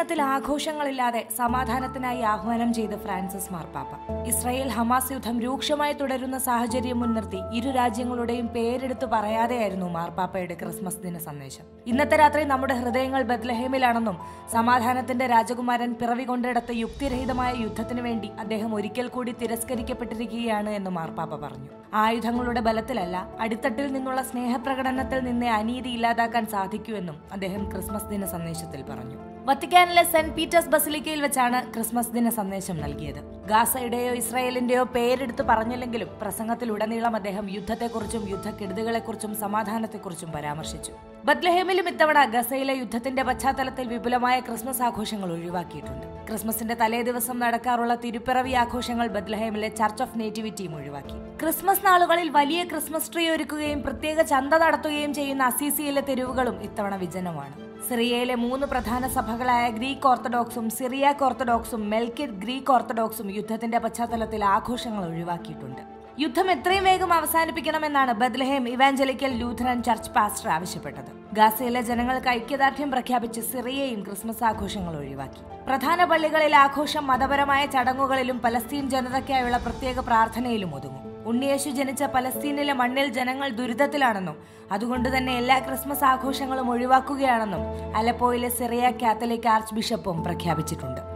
ദിനത്തിൽ ആഘോഷങ്ങളില്ലാതെ സമാധാനത്തിനായി ആഹ്വാനം ചെയ്ത് ഫ്രാൻസിസ് മാർപ്പാപ്പ ഇസ്രായേൽ ഹമാസ് യുദ്ധം രൂക്ഷമായി തുടരുന്ന സാഹചര്യം മുൻനിർത്തി ഇരു രാജ്യങ്ങളുടെയും പേരെടുത്ത് പറയാതെയായിരുന്നു മാർപ്പാപ്പയുടെ ക്രിസ്മസ് ദിന സന്ദേശം ഇന്നത്തെ രാത്രി നമ്മുടെ ഹൃദയങ്ങൾ ബദ്ലഹേമിലാണെന്നും സമാധാനത്തിന്റെ രാജകുമാരൻ പിറവി കൊണ്ടിടത്ത് യുക്തിരഹിതമായ യുദ്ധത്തിനു വേണ്ടി അദ്ദേഹം ഒരിക്കൽ കൂടി തിരസ്കരിക്കപ്പെട്ടിരിക്കുകയാണ് എന്ന് മാർപ്പാപ്പ പറഞ്ഞു ആയുധങ്ങളുടെ ബലത്തിലല്ല അടിത്തട്ടിൽ നിന്നുള്ള സ്നേഹപ്രകടനത്തിൽ നിന്നേ അനീതി ഇല്ലാതാക്കാൻ സാധിക്കുമെന്നും അദ്ദേഹം ക്രിസ്മസ് ദിന സന്ദേശത്തിൽ പറഞ്ഞു വത്തിക്കാനിലെ സെന്റ് പീറ്റേഴ്സ് ബസിലിക്കയിൽ വെച്ചാണ് ക്രിസ്മസ് ദിന സന്ദേശം നൽകിയത് ഗാസയുടെയോ ഇസ്രായേലിന്റെയോ പേരെടുത്ത് പറഞ്ഞില്ലെങ്കിലും പ്രസംഗത്തിലുടനീളം അദ്ദേഹം യുദ്ധത്തെക്കുറിച്ചും യുദ്ധക്കെടുതികളെക്കുറിച്ചും സമാധാനത്തെക്കുറിച്ചും പരാമർശിച്ചു ബത്ലഹേമിലും ഇത്തവണ ഗസയിലെ യുദ്ധത്തിന്റെ പശ്ചാത്തലത്തിൽ വിപുലമായ ക്രിസ്മസ് ആഘോഷങ്ങൾ ഒഴിവാക്കിയിട്ടുണ്ട് ക്രിസ്മസിന്റെ തലേ ദിവസം നടക്കാറുള്ള തിരുപ്പിറവി ആഘോഷങ്ങൾ ബത്ലഹേമിലെ ചർച്ച് ഓഫ് നേറ്റിവിറ്റിയും ഒഴിവാക്കി ക്രിസ്മസ് നാളുകളിൽ വലിയ ക്രിസ്മസ് ട്രീ ഒരുക്കുകയും പ്രത്യേക ചന്ത നടത്തുകയും ചെയ്യുന്ന അസീസിയിലെ തെരുവുകളും ഇത്തവണ വിജനമാണ് സിറിയയിലെ മൂന്ന് പ്രധാന സഭകളായ ഗ്രീക്ക് ഓർത്തഡോക്സും സിറിയാക്ക് ഓർത്തഡോക്സും മെൽക്കിഡ് ഗ്രീക്ക് ഓർത്തഡോക്സും യുദ്ധത്തിന്റെ പശ്ചാത്തലത്തിൽ ആഘോഷങ്ങൾ ഒഴിവാക്കിയിട്ടുണ്ട് യുദ്ധം എത്രയും വേഗം അവസാനിപ്പിക്കണമെന്നാണ് Bethlehem evangelical Lutheran church pastor ആവശ്യപ്പെട്ടത് ഗാസയിലെ ജനങ്ങൾക്ക് ഐക്യദാർഢ്യം പ്രഖ്യാപിച്ച് സിറിയയും ക്രിസ്മസ് ആഘോഷങ്ങൾ ഒഴിവാക്കി പ്രധാന പള്ളികളിൽ ആഘോഷം മതപരമായ ചടങ്ങുകളിലും പലസ്തീൻ ജനതയ്ക്കായുള്ള പ്രത്യേക പ്രാർത്ഥനയിലും ഒതുങ്ങും ഉണ്ണിയേശു ജനിച്ച പലസ്തീനിലെ മണ്ണിൽ ജനങ്ങൾ ദുരിതത്തിലാണെന്നും അതുകൊണ്ട് തന്നെ എല്ലാ ക്രിസ്മസ് ആഘോഷങ്ങളും ഒഴിവാക്കുകയാണെന്നും അലപ്പോയിലെ സിറിയ കാത്തലിക് ആർച്ച് ബിഷപ്പും പ്രഖ്യാപിച്ചിട്ടുണ്ട്